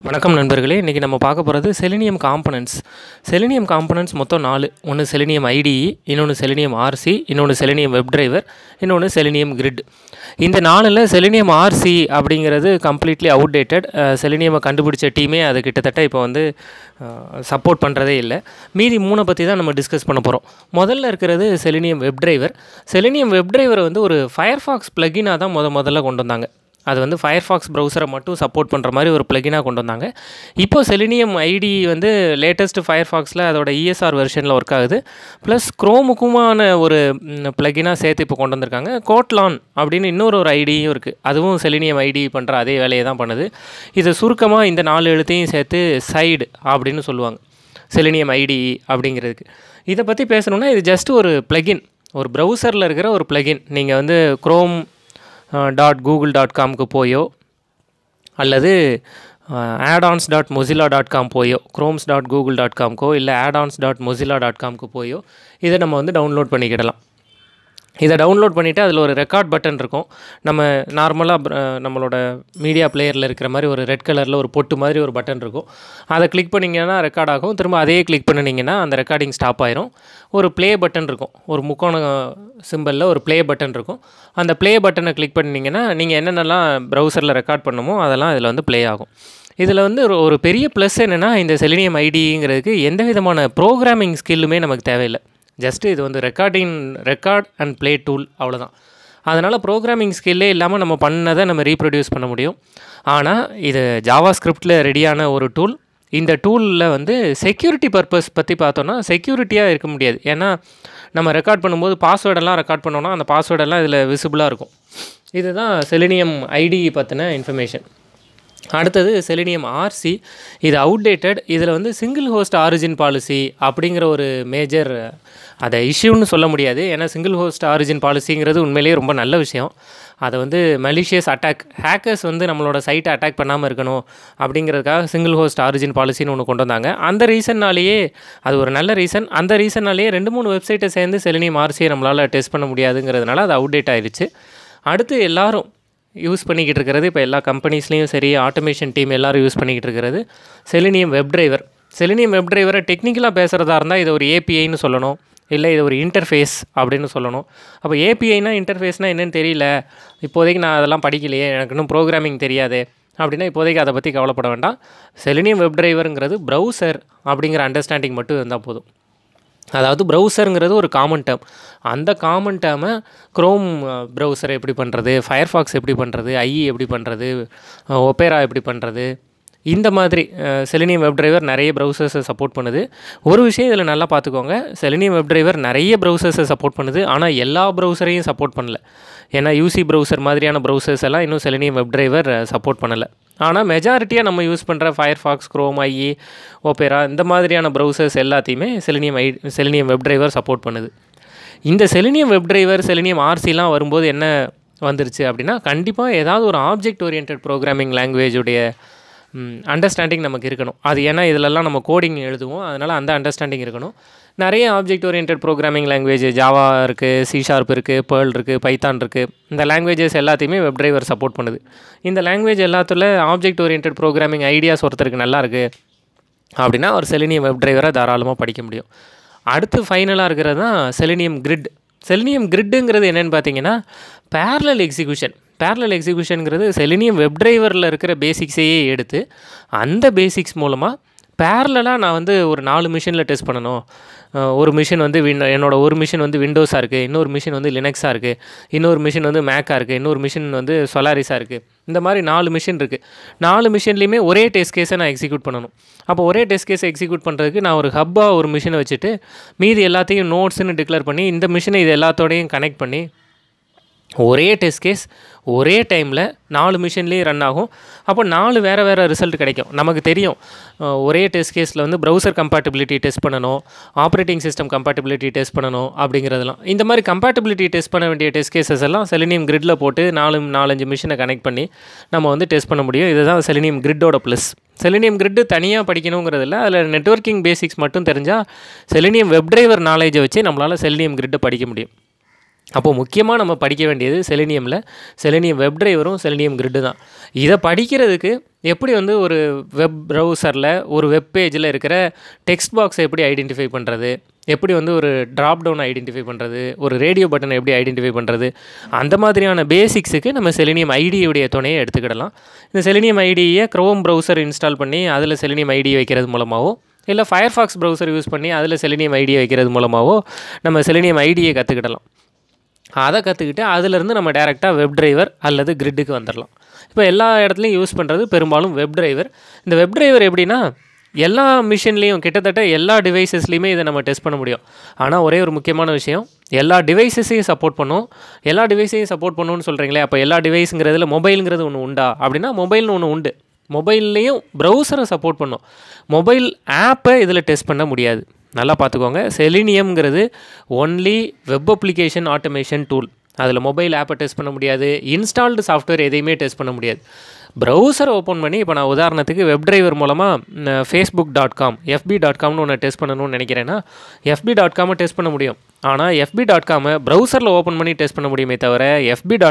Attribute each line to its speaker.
Speaker 1: வணக்கம் நண்பர்களே இன்றைக்கி நம்ம பார்க்க போகிறது செலினியம் காம்பனன்ட்ஸ் செலினியம் காம்பனன்ட்ஸ் மொத்தம் நாலு ஒன்று செலினியம் ஐடிஇ இன்னொன்று செலினியம் ஆர்சி இன்னொன்று செலினியம் வெப் டிரைவர் இன்னொன்று செலினியம் கிரிட் இந்த நாலில் செலினியம் ஆர்சி அப்படிங்கிறது கம்ப்ளீட்லி அவுடேட்டட் செலினியமை கண்டுபிடிச்ச டீமே அது கிட்டத்தட்ட இப்போ வந்து சப்போர்ட் பண்ணுறதே இல்லை மீதி மூணை பற்றி தான் நம்ம டிஸ்கஸ் பண்ண போகிறோம் முதல்ல இருக்கிறது Selenium web driver Selenium web driver வந்து ஒரு ஃபயர்ஃபாக்ஸ் ப்ளகினாக தான் முத முதல்ல கொண்டு வந்தாங்க அது வந்து ஃபயர்ஃபாக்ஸ் ப்ரௌசரை மட்டும் சப்போர்ட் பண்ணுற மாதிரி ஒரு ப்ளகினாக கொண்டு வந்தாங்க இப்போ செலினியம் ஐடி வந்து லேட்டஸ்ட் ஃபயர்ஃபாக்ஸில் அதோட இஎஸ்ஆர் வெர்ஷனில் ஒர்க் ஆகுது ப்ளஸ் குரோமுக்குமான ஒரு ப்ளகினாக சேர்த்து இப்போ கொண்டு வந்திருக்காங்க கோட்லான் அப்படின்னு இன்னொரு ஒரு ஐடியும் இருக்குது அதுவும் செலினியம் ஐடி பண்ணுற அதே வேலையை தான் பண்ணுது இதை சுருக்கமாக இந்த நாலு எழுத்தையும் சேர்த்து சைடு அப்படின்னு சொல்லுவாங்க செலினியம் ஐடி அப்படிங்கிறதுக்கு இதை பற்றி பேசணுன்னா இது ஜஸ்ட் ஒரு ப்ளகின் ஒரு ப்ரௌசரில் இருக்கிற ஒரு ப்ளகின் நீங்கள் வந்து க்ரோம் டாட் கூகுள் டாட் காம்க்கு போயோ அல்லது addons dot Mozilla dot com போயோ க்ரோம்ஸ் டாட் கூகுள் டாட் காம்க்கோ இல்லை ஆடான்ஸ் டாட் மொசிலா டாட் காம்க்கு போயோ இதை நம்ம வந்து டவுன்லோட் பண்ணிக்கிடலாம் இதை டவுன்லோட் பண்ணிவிட்டு அதில் ஒரு ரெக்கார்ட் பட்டன் இருக்கும் நம்ம நார்மலாக நம்மளோட மீடியா பிளேயரில் இருக்கிற மாதிரி ஒரு ரெட் கலரில் ஒரு பொட்டு மாதிரி ஒரு பட்டன் இருக்கும் அதை கிளிக் பண்ணிங்கன்னா ரெக்கார்ட் ஆகும் திரும்ப அதே கிளிக் பண்ணினீங்கன்னா அந்த ரெக்கார்டிங் ஸ்டாப் ஆயிரும் ஒரு ப்ளே பட்டன் இருக்கும் ஒரு முக்கோண சிம்பிளில் ஒரு ப்ளே பட்டன் இருக்கும் அந்த ப்ளே பட்டனை கிளிக் பண்ணிங்கன்னா நீங்கள் என்னென்னலாம் ப்ரௌசரில் ரெக்கார்ட் பண்ணுமோ அதெல்லாம் இதில் வந்து ப்ளே ஆகும் இதில் வந்து ஒரு ஒரு பெரிய ப்ளஸ் என்னென்னா இந்த செலினியம் ஐடிங்கிறதுக்கு எந்த விதமான ப்ரோக்ராமிங் ஸ்கில்லுமே நமக்கு தேவையில்லை ஜஸ்ட்டு இது வந்து recording record and play tool அவ்வளோதான் அதனால் ப்ரோக்ராமிங் ஸ்கில்லே இல்லாமல் நம்ம பண்ணதை நம்ம ரீப்ரொடியூஸ் பண்ண முடியும் ஆனால் இது ஜாவா ஸ்கிரிப்டில் ரெடியான ஒரு டூல் இந்த டூலில் வந்து செக்யூரிட்டி பர்பஸ் பற்றி பார்த்தோன்னா செக்யூரிட்டியாக இருக்க முடியாது ஏன்னா நம்ம ரெக்கார்ட் பண்ணும்போது பாஸ்வேர்டெல்லாம் ரெக்கார்ட் பண்ணோன்னா அந்த பாஸ்வேர்டெல்லாம் இதில் விசிபிளாக இருக்கும் இதுதான் செலினியம் ஐடி பற்றின இன்ஃபர்மேஷன் அடுத்தது செலினியம் ஆர்சி இது அவுடேட்டட் இதில் வந்து சிங்கிள் ஹோஸ்ட் ஆரிஜின் பாலிசி அப்படிங்கிற ஒரு மேஜர் அதை இஷ்யூன்னு சொல்ல முடியாது ஏன்னா சிங்கிள் ஹோஸ்ட் ஆரிஜின் பாலிசிங்கிறது உண்மையிலேயே ரொம்ப நல்ல விஷயம் அதை வந்து மலிஷியஸ் அட்டாக் ஹேக்கர்ஸ் வந்து நம்மளோட சைட்டை அட்டாக் பண்ணாமல் இருக்கணும் அப்படிங்கிறதுக்காக சிங்கிள் ஹோஸ்ட் ஆரிஜின் பாலிசின்னு ஒன்று கொண்டு வந்தாங்க அந்த ரீசன்னாலேயே அது ஒரு நல்ல ரீசன் அந்த ரீசன்னாலேயே ரெண்டு மூணு வெப்சைட்டை சேர்ந்து செலினியம் ஆர்சியை நம்மளால் டெஸ்ட் பண்ண முடியாதுங்கிறதுனால அது அவுடேட் ஆயிடுச்சு அடுத்து எல்லாரும் யூஸ் பண்ணிக்கிட்டு இருக்கிறது இப்போ எல்லா கம்பெனிஸ்லேயும் சரி ஆட்டோமேஷன் டீம் எல்லோரும் யூஸ் பண்ணிக்கிட்டு இருக்கிறது Selenium web driver Selenium web டிரைவரை டெக்னிக்கலாக பேசுகிறதா இருந்தால் இது ஒரு ஏபிஐன்னு சொல்லணும் இல்லை இது ஒரு இன்டர்ஃபேஸ் அப்படின்னு சொல்லணும் அப்போ ஏபிஐனா இன்டர்ஃபேஸ்னால் என்னென்னு தெரியல இப்போதைக்கு நான் அதெல்லாம் படிக்கலையே எனக்கு இன்னும் ப்ரோக்ராமிங் தெரியாது அப்படின்னா இப்போதைக்கு அதை பற்றி கவலைப்பட வேண்டாம் செலினியம் வெப் டிரைவருங்கிறது ப்ரௌசர் அப்படிங்கிற அண்டர்ஸ்டாண்டிங் மட்டும் இருந்தால் போதும் அதாவது ப்ரௌசருங்கிறது ஒரு காமன் டேர்ம் அந்த காமன் டேர்மை க்ரோம் ப்ரௌசரை எப்படி பண்ணுறது ஃபயர்ஃபாக்ஸ் எப்படி பண்ணுறது ஐஇ எப்படி பண்ணுறது ஒப்பேரா எப்படி பண்ணுறது இந்த மாதிரி செலினியம் வெப் டிரைவர் நிறைய ப்ரௌசர்ஸை சப்போர்ட் பண்ணுது ஒரு விஷயம் இதில் நல்லா பார்த்துக்கோங்க செலினியம் வெப் டிரைவர் நிறைய ப்ரௌசர்ஸை சப்போர்ட் பண்ணுது ஆனால் எல்லா ப்ரௌசரையும் சப்போர்ட் பண்ணல ஏன்னா யூசி ப்ரௌசர் மாதிரியான ப்ரௌசர்ஸ் எல்லாம் இன்னும் செலினியம் வெப் டிரைவர் சப்போர்ட் பண்ணலை ஆனால் மெஜாரிட்டியாக நம்ம யூஸ் பண்ணுற ஃபயர்ஃபாக்ஸ் க்ரோம் ஐஇ ஓப்பேரா இந்த மாதிரியான ப்ரௌசர்ஸ் எல்லாத்தையுமே செலினியம் ஐ செலினியம் வெப் டிரைவர் சப்போர்ட் பண்ணுது இந்த செலினியம் வெப் டிரைவர் செலினியம் ஆர்சிலாம் வரும்போது என்ன வந்துருச்சு அப்படின்னா கண்டிப்பாக ஏதாவது ஒரு ஆப்ஜெக்ட் ஓரியன்ட் ப்ரோக்ராமிங் லாங்குவேஜுடைய அண்டர்ஸ்டாண்டிங் நமக்கு இருக்கணும் அது ஏன்னா இதிலெல்லாம் நம்ம கோடிங் எழுதுவோம் அதனால் அந்த அண்டர்ஸ்டாண்டிங் இருக்கணும் நிறைய object oriented programming language Java இருக்குது சி ஷார்ப் இருக்குது பேர்ல் இருக்குது பைத்தான் இருக்குது இந்த லாங்குவேஜஸ் எல்லாத்தையுமே வெப் டிரைவர் சப்போர்ட் பண்ணுது இந்த லாங்குவேஜ் எல்லாத்துல ஆப்ஜெக்ட் ஓரியன்ட் ப்ரோக்ராமிங் ஐடியாஸ் ஒருத்தருக்கு நல்லா இருக்குது அப்படின்னா ஒரு செலினியம் வெப் டிரைவரை தாராளமாக படிக்க முடியும் அடுத்து ஃபைனலாக இருக்கிறது தான் செலினியம் கிரிட் செலினியம் கிரிட்டுங்கிறது என்னென்னு பார்த்தீங்கன்னா பேரலல் எக்ஸிக்யூஷன் பேரலல் எக்ஸிக்யூஷனுங்கிறது செலினியம் வெப் டிரைவரில் இருக்கிற பேசிக்ஸையே எடுத்து அந்த பேசிக்ஸ் மூலமாக பேரலாக நான் வந்து ஒரு நாலு மிஷினில் டெஸ்ட் பண்ணணும் ஒரு மிஷின் வந்து வின் என்னோட ஒரு மிஷின் வந்து விண்டோஸாக இருக்குது இன்னொரு மிஷின் வந்து லினக்ஸாக இருக்குது இன்னொரு மிஷின் வந்து மேக்காக இருக்குது இன்னொரு மிஷின் வந்து சொலாரிஸாக இருக்குது இந்த மாதிரி நாலு மிஷின் இருக்குது நாலு மிஷின்லேயுமே ஒரே டெஸ்ட் கேஸை நான் எக்ஸிக்யூட் பண்ணணும் அப்போ ஒரே டெஸ்ட் கேஸை எக்ஸிக்யூட் பண்ணுறதுக்கு நான் ஒரு ஹப்பாக ஒரு மிஷினை வச்சுட்டு மீதி எல்லாத்தையும் நோட்ஸ்னு டிக்ளேர் பண்ணி இந்த மிஷினை இது எல்லாத்தோடையும் கனெக்ட் பண்ணி ஒரே டெஸ்ட் கேஸ் ஒரே டைமில் நாலு மிஷின்லேயும் ரன் ஆகும் அப்போ நாலு வேறு வேறு ரிசல்ட் கிடைக்கும் நமக்கு தெரியும் ஒரே டெஸ்ட் கேஸில் வந்து ப்ரௌசர் கம்பேட்டபிலிட்டி டெஸ்ட் பண்ணணும் ஆப்ரேட்டிங் சிஸ்டம் கம்பேட்டபிலிட்டி டெஸ்ட் பண்ணணும் அப்படிங்கிறதெல்லாம் இந்த மாதிரி கம்பேட்டபிலிட்டி டெஸ்ட் பண்ண வேண்டிய டெஸ்ட் கேசஸ் எல்லாம் செலினியம் கிரிட்டில் போட்டு நாலு நாலஞ்சு மிஷினை கனெக்ட் பண்ணி நம்ம வந்து டெஸ்ட் பண்ண முடியும் இதுதான் செலினியம் கிரிட்டோட ப்ளஸ் செலினியம் கிரிட்டு தனியாக படிக்கணுங்கிறதில்ல அதில் நெட்ஒர்க்கிங் பேசிக்ஸ் மட்டும் தெரிஞ்சால் செலினியம் வெப் டிரைவர் நாலேஜை வச்சு நம்மளால் செலினியம் கிரிட்டை படிக்க முடியும் அப்போது முக்கியமாக நம்ம படிக்க வேண்டியது செலினியமில் செலினியம் வெப் டிரைவரும் செலினியம் கிரிட்டு தான் இதை படிக்கிறதுக்கு எப்படி வந்து ஒரு வெப் ப்ரௌசரில் ஒரு வெப் பேஜில் இருக்கிற டெக்ஸ்ட் பாக்ஸை எப்படி ஐடென்டிஃபை பண்ணுறது எப்படி வந்து ஒரு ட்ராப் டவுன் ஐடென்டிஃபை பண்ணுறது ஒரு ரேடியோ பட்டனை எப்படி ஐடென்டிஃபை பண்ணுறது அந்த மாதிரியான பேசிக்ஸுக்கு நம்ம செலினியம் ஐடியுடைய துணையை எடுத்துக்கிடலாம் இந்த செலினியம் ஐடியை க்ரோம் ப்ரௌசர் இன்ஸ்டால் பண்ணி அதில் செலினியம் ஐடி வைக்கிறது மூலமாகவோ இல்லை ஃபயர்ஃபாக்ஸ் ப்ரௌசர் யூஸ் பண்ணி அதில் செலினியம் ஐடியை வைக்கிறது மூலமாகவோ நம்ம செலினியம் ஐடியை கற்றுக்கிடலாம் அதை கற்றுக்கிட்டு அதிலிருந்து நம்ம டேரெக்டாக வெப் டிரைவர் அல்லது கிரிட்டுக்கு வந்துடலாம் இப்போ எல்லா இடத்துலையும் யூஸ் பண்ணுறது பெரும்பாலும் வெப் டிரைவர் இந்த வெப் டிரைவர் எப்படின்னா எல்லா மிஷின்லேயும் கிட்டத்தட்ட எல்லா டிவைசஸ்லையுமே இதை நம்ம டெஸ்ட் பண்ண முடியும் ஆனால் ஒரே ஒரு முக்கியமான விஷயம் எல்லா டிவைசஸையும் சப்போர்ட் பண்ணும் எல்லா டிவைஸையும் சப்போர்ட் பண்ணுன்னு சொல்கிறீங்களே அப்போ எல்லா டிவைஸுங்கிறதுல மொபைலுங்கிறது ஒன்று உண்டா அப்படின்னா மொபைல்னு ஒன்று உண்டு மொபைல்லையும் ப்ரௌசரை சப்போர்ட் பண்ணும் மொபைல் ஆப்பை இதில் டெஸ்ட் பண்ண முடியாது நல்லா பார்த்துக்கோங்க செலினியம்ங்கிறது only web application automation tool அதில் மொபைல் ஆப்பை டெஸ்ட் பண்ண முடியாது இன்ஸ்டால்டு சாஃப்ட்வேர் எதையுமே டெஸ்ட் பண்ண முடியாது ப்ரௌசரை ஓப்பன் பண்ணி இப்போ நான் உதாரணத்துக்கு வெப் டிரைவர் மூலமாக ஃபேஸ்புக் டாட் காம் எஃபி டாட் காம்னு ஒன்று டெஸ்ட் பண்ணணும்னு நினைக்கிறேன்னா எஃபி டாட் காமை டெஸ்ட் பண்ண முடியும் ஆனால் எஃபி டாட் காமை ப்ரௌசரில் ஓப்பன் பண்ணி டெஸ்ட் பண்ண முடியுமே தவிர எஃபி டாட்